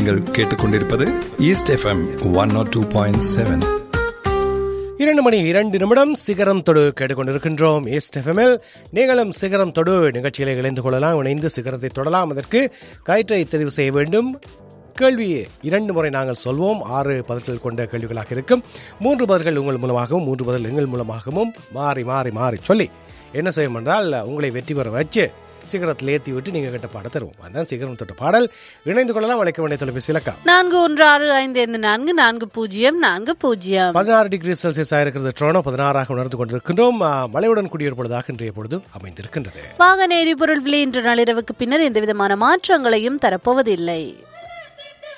நீங்கள் கேட்டுக்கொண்டிருப்பது east FM one naught two point seven இரண்டு மணி இரண்டு நிமிடம் சிகரம் தொடு கேட்டுக்கொண்டிருக்கின்றோம் ஈஸ்ட் எஃப்எம்எல் நீங்களும் சிகரம் தொடு நிகழ்ச்சிகளை இணைந்து கொள்ளலாம் இணைந்து சிகரத்தை தொடலாம் அதற்கு கயிற்றை தெரிவு செய்ய வேண்டும் கேள்வி இரண்டு முறை நாங்கள் சொல்வோம் ஆறு பதில்கள் கொண்ட கேள்விகளாக இருக்கும் மூன்று பதில்கள் உங்கள் மூலமாகவும் மூன்று பதில் எங்கள் மூலமாகவும் மாறி மாறி மாறி சொல்லி என்ன செய்யும் என்றால் உங்களை வெற்றி பெற வச்சு சிகரத்தில் ஏற்றி விட்டு நீங்கள் கிட்ட பாட தருவோம் அதுதான் சிகரம் தொட்ட பாடல் இணைந்து கொள்ளலாம் அழைக்க வேண்டிய தொலைபேசி இலக்கம் நான்கு ஒன்று ஆறு ஐந்து ஐந்து நான்கு நான்கு பூஜ்ஜியம் நான்கு பூஜ்ஜியம் பதினாறு டிகிரி செல்சியஸ் இருக்கிறது ட்ரோனோ பதினாறாக உணர்ந்து கொண்டிருக்கின்றோம் ஆ, மழையுடன் கூடிய பொழுதாக இன்றைய பொழுது அமைந்திருக்கின்றது வாகன எரிபொருள் விலை இன்று நள்ளிரவுக்கு பின்னர் எந்தவிதமான மாற்றங்களையும் தரப்போவதில்லை